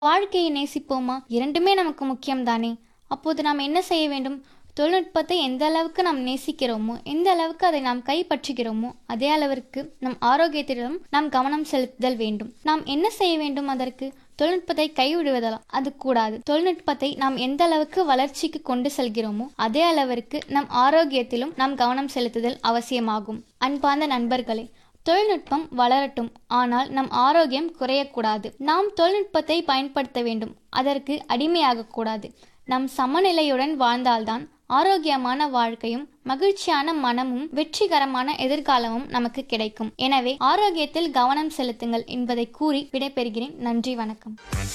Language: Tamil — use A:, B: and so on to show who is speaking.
A: வாழ்க்கையை நேசிப்போமா இரண்டுமே நமக்கு முக்கியம்தானே அப்போது நாம் என்ன செய்ய வேண்டும் தொழில்நுட்பத்தை எந்த அளவுக்கு நாம் நேசிக்கிறோமோ எந்த அளவுக்கு அதை நாம் கைப்பற்றுகிறோமோ அதே அளவிற்கு நம் ஆரோக்கியத்திலும் நாம் கவனம் செலுத்துதல் வேண்டும் நாம் என்ன செய்ய வேண்டும் அதற்கு தொழில்நுட்பத்தை கைவிடுவதா அது கூடாது தொழில்நுட்பத்தை நாம் எந்த அளவுக்கு வளர்ச்சிக்கு கொண்டு செல்கிறோமோ அதே அளவிற்கு நம் ஆரோக்கியத்திலும் நாம் கவனம் செலுத்துதல் அவசியமாகும் அன்பார்ந்த நண்பர்களே தொழில்நுட்பம் வளரட்டும் ஆனால் நம் ஆரோக்கியம் குறையக்கூடாது நாம் தொழில்நுட்பத்தை பயன்படுத்த வேண்டும் அதற்கு அடிமையாகக்கூடாது நம் சமநிலையுடன் வாழ்ந்தால்தான் ஆரோக்கியமான வாழ்க்கையும் மகிழ்ச்சியான மனமும் வெற்றிகரமான எதிர்காலமும் நமக்கு கிடைக்கும் எனவே ஆரோக்கியத்தில் கவனம் செலுத்துங்கள் என்பதை கூறி விடைபெறுகிறேன் நன்றி வணக்கம்